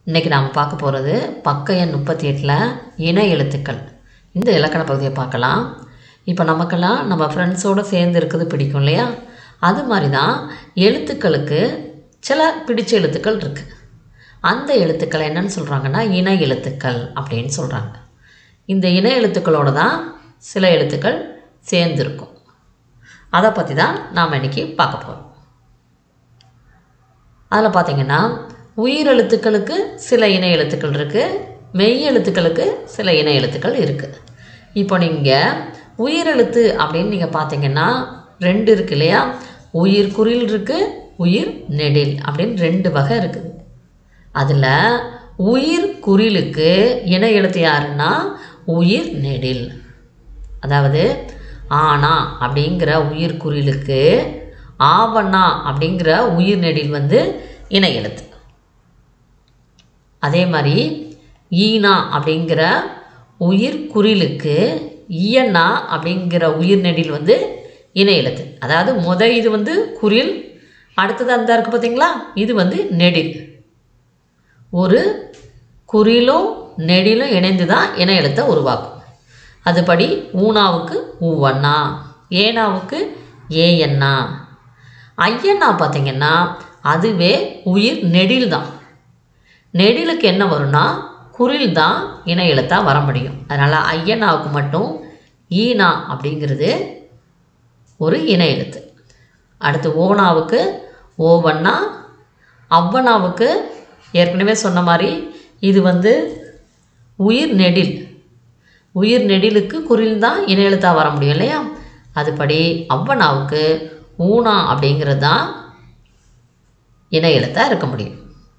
இன்றைக்கி நாம் பார்க்க போகிறது பக்க எண் முப்பத்தி எட்டில் இணை எழுத்துக்கள் இந்த இலக்கண பகுதியை பார்க்கலாம் இப்போ நமக்கெல்லாம் நம்ம ஃப்ரெண்ட்ஸோடு சேர்ந்து இருக்கிறது பிடிக்கும் இல்லையா அது மாதிரி தான் எழுத்துக்களுக்கு சில பிடிச்ச எழுத்துக்கள் இருக்குது அந்த எழுத்துக்கள் என்னன்னு சொல்கிறாங்கன்னா இணை எழுத்துக்கள் அப்படின்னு சொல்கிறாங்க இந்த இணை எழுத்துக்களோடு தான் சில எழுத்துக்கள் சேர்ந்துருக்கும் அதை பற்றி தான் நாம் இன்றைக்கி பார்க்க போகிறோம் அதில் பார்த்தீங்கன்னா உயிரெழுத்துக்களுக்கு சில இணை எழுத்துக்கள் இருக்குது மெய் எழுத்துக்களுக்கு சில இணை எழுத்துக்கள் இருக்குது இப்போ நீங்கள் உயிரெழுத்து அப்படின்னு நீங்கள் பார்த்தீங்கன்னா ரெண்டு இருக்கு இல்லையா உயிர் குறில் இருக்குது உயிர் நெடில் அப்படின்னு ரெண்டு வகை இருக்குது அதில் உயிர் குறிலுக்கு இணை எழுத்து யாருன்னா உயிர் நெடில் அதாவது ஆனா அப்படிங்கிற உயிர் குறிலுக்கு ஆவண்ணா அப்படிங்கிற உயிர் நெடில் வந்து இணை எழுத்து அதே மாதிரி ஈனா அப்படிங்கிற உயிர் குறிலுக்கு ஈயண்ணா அப்படிங்கிற உயிர் நெடில் வந்து இணை எழுத்து அதாவது முத இது வந்து குறில் அடுத்தது அந்த இருக்குது பார்த்தீங்களா இது வந்து நெடில் ஒரு குறிலும் நெடிலும் இணைந்து தான் இணை எழுத்தை உருவாக்கும் அதுபடி ஊனாவுக்கு ஊவண்ணா ஏனாவுக்கு ஏஎண்ணா ஐயண்ணா பார்த்தீங்கன்னா அதுவே உயிர் நெடில் தான் நெடிலுக்கு என்ன வரும்னா குரில் தான் இணை எழுத்தாக வர முடியும் அதனால் ஐயனாவுக்கு மட்டும் ஈனா அப்படிங்கிறது ஒரு இணை எழுத்து அடுத்து ஓனாவுக்கு ஓவண்ணா அவ்வண்ணாவுக்கு ஏற்கனவே சொன்ன மாதிரி இது வந்து உயிர் நெடில் உயிர் நெடிலுக்கு குரில் தான் இணை எழுத்தாக வர முடியும் இல்லையா அதுபடி அவ்வண்ணாவுக்கு ஊனா அப்படிங்கிறது தான் இணை எழுத்தாக இருக்க முடியும்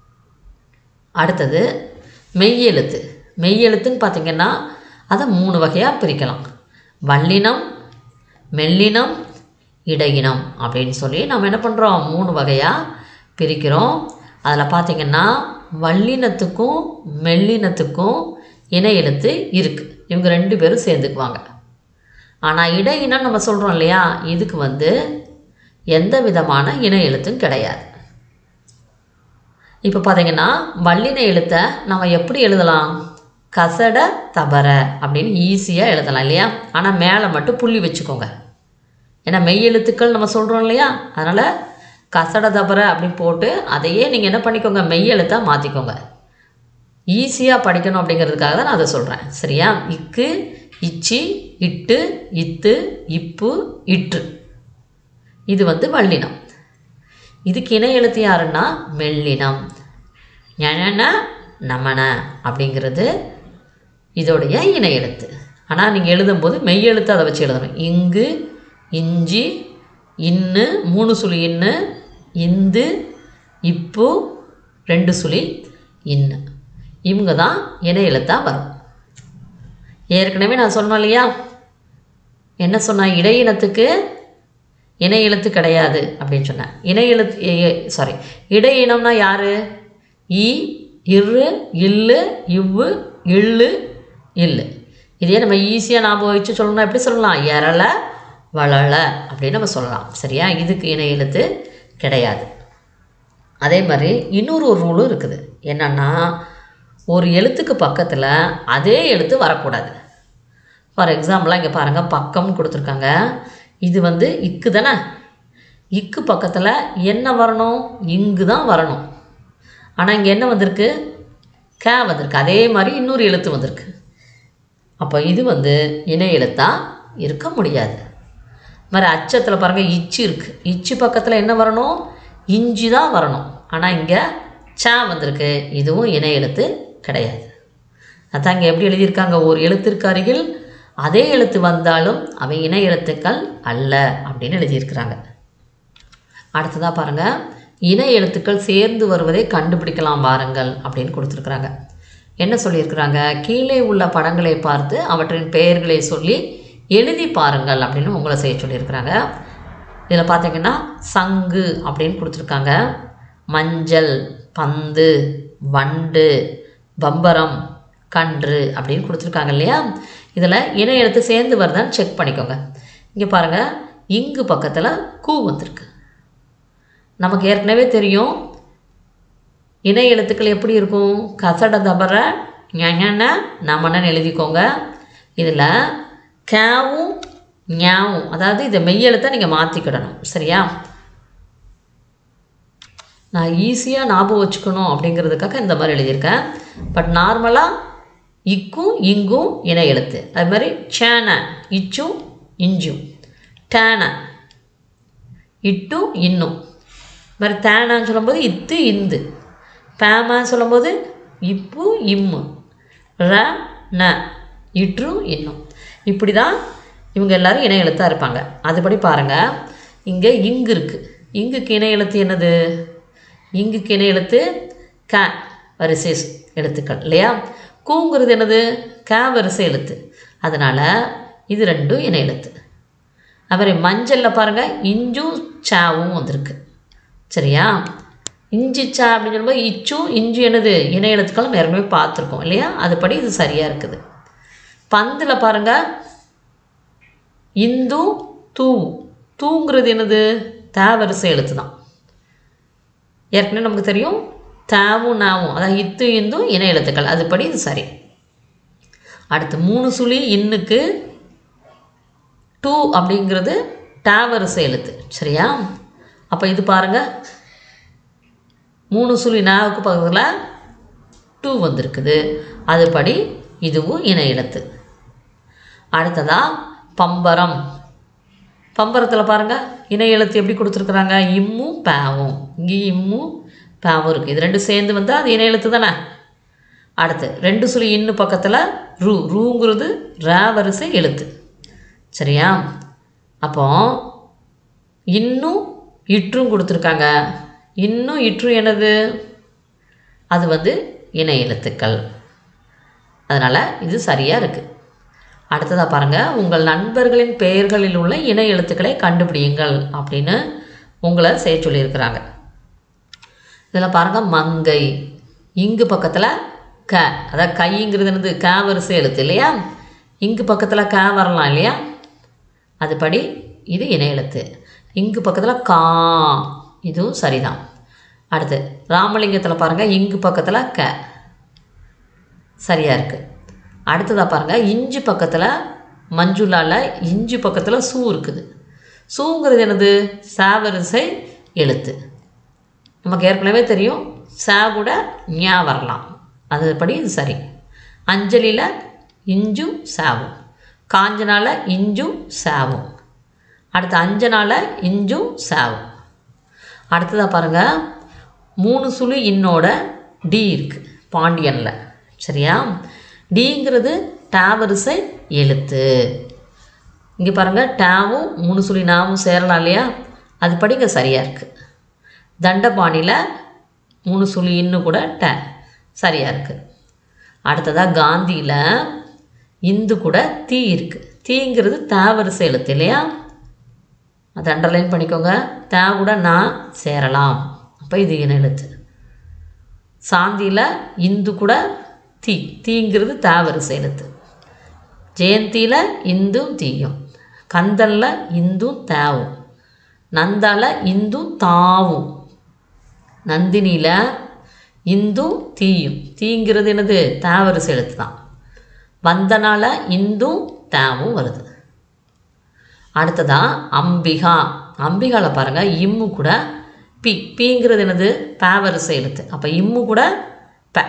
அடுத்தது மெய்யெழுத்து மெய்யெழுத்துன்னு பார்த்திங்கன்னா அதை மூணு வகையாக பிரிக்கலாம் வல்லினம் மெல்லினம் இடையினம் அப்படின்னு சொல்லி நம்ம என்ன பண்ணுறோம் மூணு வகையாக பிரிக்கிறோம் அதில் பார்த்திங்கன்னா வல்லினத்துக்கும் மெல்லினத்துக்கும் இணை எழுத்து இருக்குது இவங்க ரெண்டு பேரும் சேர்ந்துக்குவாங்க ஆனால் இடையினம் நம்ம சொல்கிறோம் இல்லையா இதுக்கு வந்து எந்த விதமான இணை எழுத்தும் கிடையாது இப்போ பார்த்தீங்கன்னா வல்லின எழுத்தை நம்ம எப்படி எழுதலாம் கசட தபர அப்படின்னு ஈஸியாக எழுதலாம் இல்லையா ஆனால் மேலே மட்டும் புள்ளி வச்சுக்கோங்க ஏன்னா மெய் எழுத்துக்கள் நம்ம சொல்கிறோம் இல்லையா அதனால் கசட தபர அப்படின்னு போட்டு அதையே நீங்கள் என்ன பண்ணிக்கோங்க மெய் எழுத்தாக மாற்றிக்கோங்க ஈஸியாக படிக்கணும் அப்படிங்கிறதுக்காக தான் நான் அதை சொல்கிறேன் சரியா இக்கு இச்சி இட்டு இத்து இப்பு இற்று இது வந்து வல்லினம் இதுக்கு இணை எழுத்து யாருன்னா மெல்லினம் ஞன நமன அப்படிங்கிறது இதோடைய இணை எழுத்து ஆனால் நீங்கள் எழுதும்போது மெய் எழுத்து அதை வச்சு எழுதணும் இங்கு இஞ்சி இன்னு மூணு சுழி இன்னு இந்து இப்பு ரெண்டு சுழி இன்னு இவங்க தான் இணை எழுத்தாக வரும் ஏற்கனவே நான் சொன்னோம் இல்லையா என்ன சொன்னேன் இடையினத்துக்கு இணை எழுத்து கிடையாது அப்படின்னு சொன்னேன் இணை எழுத்து சாரி இடையினம்னா யார் இ இரு இல்லு இவ்வு இள்ளு இல்லு இதே நம்ம ஈஸியாக ஞாபகம் வச்சு சொல்லணும்னா எப்படி சொல்லலாம் எரள வளள அப்படின்னு நம்ம சொல்லலாம் சரியா இதுக்கு இணை எழுத்து கிடையாது அதே மாதிரி இன்னொரு ஒரு ரூலும் இருக்குது என்னென்னா ஒரு எழுத்துக்கு பக்கத்தில் அதே எழுத்து வரக்கூடாது ஃபார் எக்ஸாம்பிளாக இங்கே பாருங்கள் பக்கம்னு கொடுத்துருக்காங்க இது வந்து இக்கு தானே இக்கு பக்கத்தில் என்ன வரணும் இங்கு தான் வரணும் ஆனால் இங்கே என்ன வந்திருக்கு கே வந்திருக்கு அதே மாதிரி இன்னொரு எழுத்து வந்திருக்கு அப்போ இது வந்து இணை எழுத்தாக இருக்க முடியாது மாதிரி அச்சத்தில் பாருங்கள் இச்சு இருக்குது இச்சு பக்கத்தில் என்ன வரணும் இஞ்சி தான் வரணும் ஆனால் இங்கே சே வந்திருக்கு இதுவும் இணை எழுத்து கிடையாது அதான் இங்கே எப்படி எழுதியிருக்காங்க ஒரு எழுத்திற்கு அருகில் அதே எழுத்து வந்தாலும் அவை இணை எழுத்துக்கள் அல்ல அப்படின்னு எழுதியிருக்கிறாங்க அடுத்ததாக பாருங்கள் இணை எழுத்துக்கள் சேர்ந்து வருவதை கண்டுபிடிக்கலாம் வாருங்கள் அப்படின்னு கொடுத்துருக்குறாங்க என்ன சொல்லியிருக்கிறாங்க கீழே உள்ள படங்களை பார்த்து அவற்றின் பெயர்களை சொல்லி எழுதி பாருங்கள் அப்படின்னு உங்களை செய்ய சொல்லியிருக்கிறாங்க இதில் பார்த்தீங்கன்னா சங்கு அப்படின்னு கொடுத்துருக்காங்க மஞ்சள் பந்து வண்டு பம்பரம் கன்று அப்படின்னு கொடுத்துருக்காங்க இல்லையா இதில் இணை எழுத்து சேர்ந்து வருதான்னு செக் பண்ணிக்கோங்க இங்கே பாருங்கள் இங்கு பக்கத்தில் கூ வந்திருக்கு நமக்கு ஏற்கனவே தெரியும் இணை எழுத்துக்கள் எப்படி இருக்கும் கசட தபர ஞன நமனன்னு எழுதிக்கோங்க இதில் கேவும் ஞாவும் அதாவது இதை மெய்யெழுத்தை நீங்கள் மாற்றிக்கிடணும் சரியா நான் ஈஸியாக ஞாபகம் வச்சுக்கணும் அப்படிங்கிறதுக்காக இந்த மாதிரி எழுதியிருக்கேன் பட் நார்மலாக இக்கும் இங்கும் இணை எழுத்து அது மாதிரி சேன இச்சும் இஞ்சும் டேன இட்டும் இன்னும் இது மாதிரி தேனான்னு சொல்லும்போது இத்து இந்து பேமான்னு சொல்லும்போது இப்பு இம்மு ர ந இற்று இன்னும் இப்படி தான் இவங்க எல்லாரும் இணை எழுத்தாக இருப்பாங்க அதுபடி பாருங்கள் இங்கே இங்கு இருக்குது இங்குக்கு இணை எழுத்து என்னது இங்குக்கு இணை எழுத்து க வரிசை எழுத்துக்கள் இல்லையா கூங்கிறது என்னது க வரிசை எழுத்து அதனால் இது ரெண்டும் இணை எழுத்து அப்புறம் மஞ்சளில் பாருங்கள் இஞ்சும் சாவும் வந்திருக்கு சரியா இஞ்சி சா அப்படின்னு சொல்லும்போது இச்சும் இஞ்சு என்னது இணை எழுத்துக்கள் நம்ம ஏற்கனவே பார்த்துருக்கோம் இல்லையா அதுபடி இது சரியாக இருக்குது பந்தில் பாருங்கள் இந்து தூ தூங்கிறது என்னது தேவரிசை எழுத்து தான் ஏற்கனவே நமக்கு தெரியும் தாவும் நாவும் அதாவது இத்து இந்தும் இணை எழுத்துக்கள் அதுபடி இது சரி அடுத்து மூணு சுழி இன்னுக்கு டூ அப்படிங்கிறது டாவரிசை எழுத்து சரியா அப்போ இது பாருங்கள் மூணு சுழி நாவுக்கு பக்கத்தில் டூ வந்திருக்குது அதுபடி இதுவும் இணை எழுத்து அடுத்ததாக பம்பரம் பம்பரத்தில் பாருங்கள் இணை எழுத்து எப்படி கொடுத்துருக்குறாங்க இம்மும் பேவும் இங்கே இம்மும் பேவும் இருக்குது இது ரெண்டும் சேர்ந்து வந்தால் அது இணை எழுத்து தானே அடுத்து ரெண்டு சுழி இன்னு பக்கத்தில் ரூ ரூங்கிறது ரா வரிசை எழுத்து சரியா அப்போ இன்னும் இற்றும் கொடுத்துருக்காங்க இன்னும் இற்றும் என்னது அது வந்து இணை எழுத்துக்கள் அதனால் இது சரியாக இருக்குது அடுத்ததாக பாருங்கள் உங்கள் நண்பர்களின் பெயர்களில் உள்ள இணை எழுத்துக்களை கண்டுபிடியுங்கள் அப்படின்னு உங்களை செய்ய சொல்லியிருக்கிறாங்க இதில் பாருங்கள் மங்கை இங்கு பக்கத்தில் க அதாவது கைங்கிறது என்னது க வரிசை எழுத்து இல்லையா இங்கு பக்கத்தில் க வரலாம் இல்லையா அதுபடி இது இணை எழுத்து இங்கு பக்கத்தில் கா இதுவும் சரிதான் அடுத்து ராமலிங்கத்தில் பாருங்கள் இங்கு பக்கத்தில் க சரியாக இருக்குது அடுத்ததாக பாருங்கள் இஞ்சி பக்கத்தில் மஞ்சுளாவில் இஞ்சி பக்கத்தில் சூ இருக்குது சூங்கிறது என்னது சாவரிசை எழுத்து நமக்கு ஏற்கனவே தெரியும் சா கூட ஞா வரலாம் அதுபடி இது சரி அஞ்சலியில் இஞ்சும் சாவும் காஞ்சனால இஞ்சும் சாவும் அடுத்து அஞ்சனால இஞ்சும் சாவும் அடுத்ததாக பாருங்கள் மூணு சுழி இன்னோட டி இருக்குது பாண்டியனில் சரியா டிங்கிறது டாவரிசை எழுத்து இங்கே பாருங்கள் டாவும் மூணு சுழி நாவும் சேரலாம் இல்லையா அது படிங்க சரியாக இருக்குது தண்டபாணியில் மூணு சுழி இன்னும் கூட ட சரியாக இருக்குது அடுத்ததாக காந்தியில் இந்து கூட தீ இருக்குது தீங்கிறது தாவரிசை எழுத்து இல்லையா அதை அண்டர்லைன் பண்ணிக்கோங்க தா கூட நான் சேரலாம் அப்போ இது இன எழுத்து சாந்தியில் இந்து கூட தீ தீங்கிறது தாவரிசை எழுத்து ஜெயந்தியில் இந்தும் தீயும் கந்தனில் இந்தும் தாவும் நந்தால இந்தும் தாவும் நந்தினியில் இந்தும் தீயும் தீங்கிறது என்னது தாவரிசை எழுத்து தான் வந்தனால இந்தும் தாவும் வருது அடுத்ததாக அம்பிகா அம்பிகாவில் பாருங்கள் இம்மு கூட பி பிங்கிறது என்னது பேவரிசை எழுத்து அப்போ இம்மு கூட ப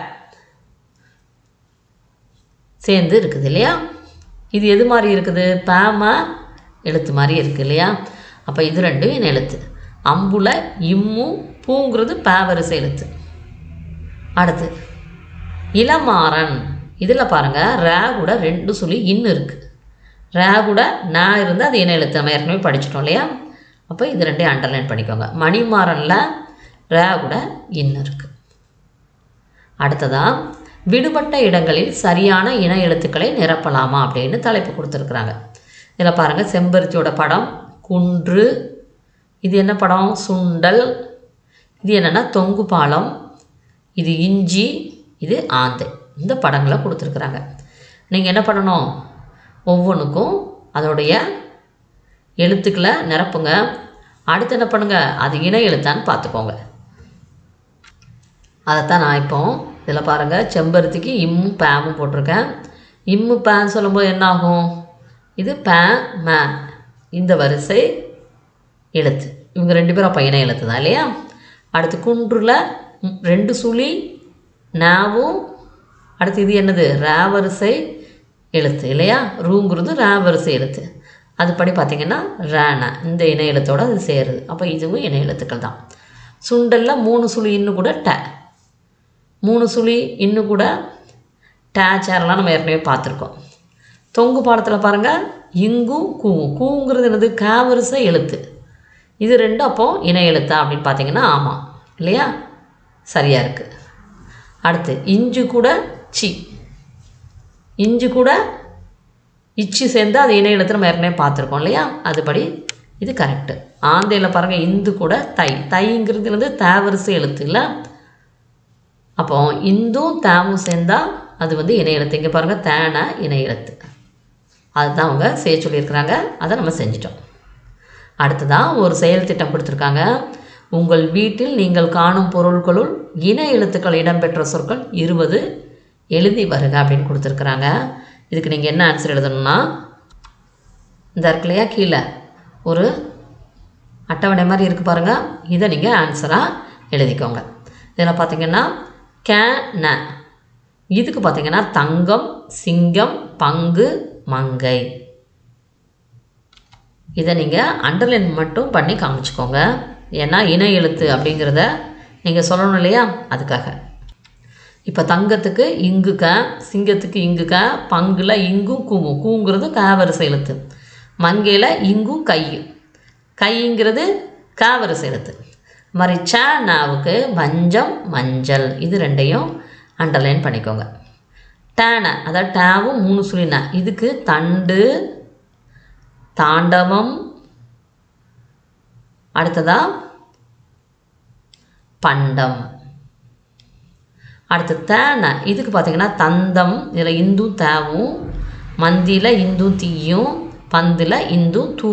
சேர்ந்து இருக்குது இல்லையா இது எது மாதிரி இருக்குது பேம எழுத்து மாதிரி இருக்குது இல்லையா அப்போ இது ரெண்டும் என் எழுத்து அம்புல இம்மு பூங்கிறது பேவரிசை எழுத்து அடுத்து இளமாறன் இதில் பாருங்கள் ரே கூட ரெண்டு சொல்லி இன்னு இருக்குது ரே கூட நான் இருந்து அது இன எழுத்து நம்ம ஏற்கனவே படிச்சிட்டோம் இல்லையா அப்போ இது ரெண்டையும் அண்டர்லைன் பண்ணிக்கோங்க மணிமாறனில் ரே கூட இன்னு இருக்குது அடுத்ததாக விடுபட்ட இடங்களில் சரியான இன எழுத்துக்களை நிரப்பலாமா அப்படின்னு தலைப்பு கொடுத்துருக்குறாங்க இதில் பாருங்கள் செம்பருத்தியோட படம் குன்று இது என்ன படம் சுண்டல் இது என்னென்னா தொங்கு பாலம் இது இஞ்சி இது ஆந்தை இந்த படங்களை கொடுத்துருக்குறாங்க நீங்கள் என்ன பண்ணணும் ஒவ்வொன்றுக்கும் அதோடைய எழுத்துக்களை நிரப்புங்க அடுத்து என்ன பண்ணுங்கள் அது இணை எழுத்தான்னு பார்த்துக்கோங்க அதைத்தான் நான் இப்போ இதில் பாருங்கள் செம்பருத்திக்கு இம்மும் பேமும் போட்டிருக்கேன் இம்மு பேன் சொல்லும்போது என்ன ஆகும் இது பே மே இந்த வரிசை எழுத்து இவங்க ரெண்டு பேரும் அப்போ இணை எழுத்து தான் இல்லையா அடுத்து குன்றுல ம், ரெண்டு சுழி நாவும் அடுத்து இது என்னது ரா வரிசை எழுத்து இல்லையா ரூங்கிறது ரா வரிசை எழுத்து அதுபடி பார்த்திங்கன்னா ரேன இந்த இணை எழுத்தோட அது சேருது அப்போ இதுவும் இணை எழுத்துக்கள் தான் சுண்டலில் மூணு சுழி இன்னும் கூட ட மூணு சுழி இன்னும் கூட டே சேரெல்லாம் நம்ம ஏற்கனவே பார்த்துருக்கோம் தொங்கு பாடத்தில் பாருங்கள் இங்கும் கூவும் கூங்கிறது என்னது காவரிசை எழுத்து இது ரெண்டும் அப்போ இணை எழுத்தா அப்படின்னு பார்த்தீங்கன்னா ஆமாம் இல்லையா சரியாக இருக்குது அடுத்து இஞ்சு கூட சி இஞ்சு கூட இச்சு சேர்ந்து அது இணை எழுத்து நம்ம ஏற்கனவே பார்த்துருக்கோம் இல்லையா அதுபடி இது கரெக்டு ஆந்தையில் பாருங்கள் இந்து கூட தை தைங்கிறது வந்து தேவரிசை எழுத்து இல்லை அப்போ இந்தும் தேவும் சேர்ந்தா அது வந்து இணை எழுத்து இங்கே பாருங்கள் தேன இணை எழுத்து அதுதான் அவங்க செய்ய சொல்லியிருக்கிறாங்க அதை நம்ம செஞ்சிட்டோம் அடுத்ததாக ஒரு செயல் திட்டம் கொடுத்துருக்காங்க உங்கள் வீட்டில் நீங்கள் காணும் பொருட்களுள் இன எழுத்துக்கள் இடம்பெற்ற சொற்கள் இருபது எழுதி வருக அப்படின்னு கொடுத்துருக்குறாங்க இதுக்கு நீங்கள் என்ன ஆன்சர் எழுதணும்னா இந்த இருக்கு இல்லையா கீழே ஒரு அட்டவணை மாதிரி இருக்குது பாருங்கள் இதை நீங்கள் ஆன்சராக எழுதிக்கோங்க இதில் பார்த்தீங்கன்னா கே ந இதுக்கு பார்த்தீங்கன்னா தங்கம் சிங்கம் பங்கு மங்கை இதை நீங்கள் அண்டர்லைன் மட்டும் பண்ணி காமிச்சுக்கோங்க ஏன்னா இணை எழுத்து அப்படிங்கிறத நீங்கள் சொல்லணும் இல்லையா அதுக்காக இப்போ தங்கத்துக்கு இங்கு க சிங்கத்துக்கு இங்கு க பங்குல இங்கும் கூவும் கூங்கிறது காவரிசை எழுத்து மங்கையில் இங்கும் கை கைங்கிறது காவரிசை எழுத்து இது மாதிரி ச நாவுக்கு மஞ்சம் மஞ்சள் இது ரெண்டையும் அண்டர்லைன் பண்ணிக்கோங்க டேன அதாவது டேவும் மூணு சுழின இதுக்கு தண்டு தாண்டவம் அடுத்ததா பண்டம் அடுத்து தேனை இதுக்கு பார்த்தீங்கன்னா தந்தம் இதில் இந்து தேவும் மந்தியில் இந்து தீயும் பந்தில் இந்து தூ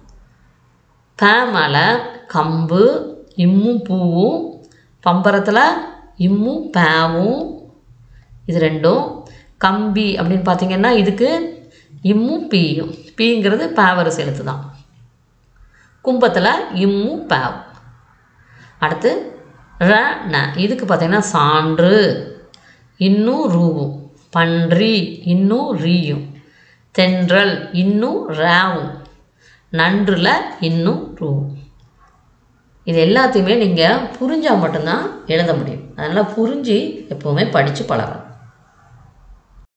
பேமல கம்பு இம்மும் பூவும் பம்பரத்தில் இம்மும் பேவும் இது ரெண்டும் கம்பி அப்படின்னு பார்த்தீங்கன்னா இதுக்கு இம்மும் பீயும் பீங்கிறது பேவரசு எழுத்து தான் கும்பத்தில் இம்மும் பேவ் அடுத்து ர ந இதுக்கு பார்த்தீங்கன்னா சான்று இன்னும் ரூவும் பன்றி இன்னும் ரீயும் தென்றல் இன்னும் ராவும் நன்றில் இன்னும் ரூவும் இது எல்லாத்தையுமே நீங்கள் புரிஞ்சால் மட்டும்தான் எழுத முடியும் அதனால் புரிஞ்சு எப்போவுமே படித்து பழகணும்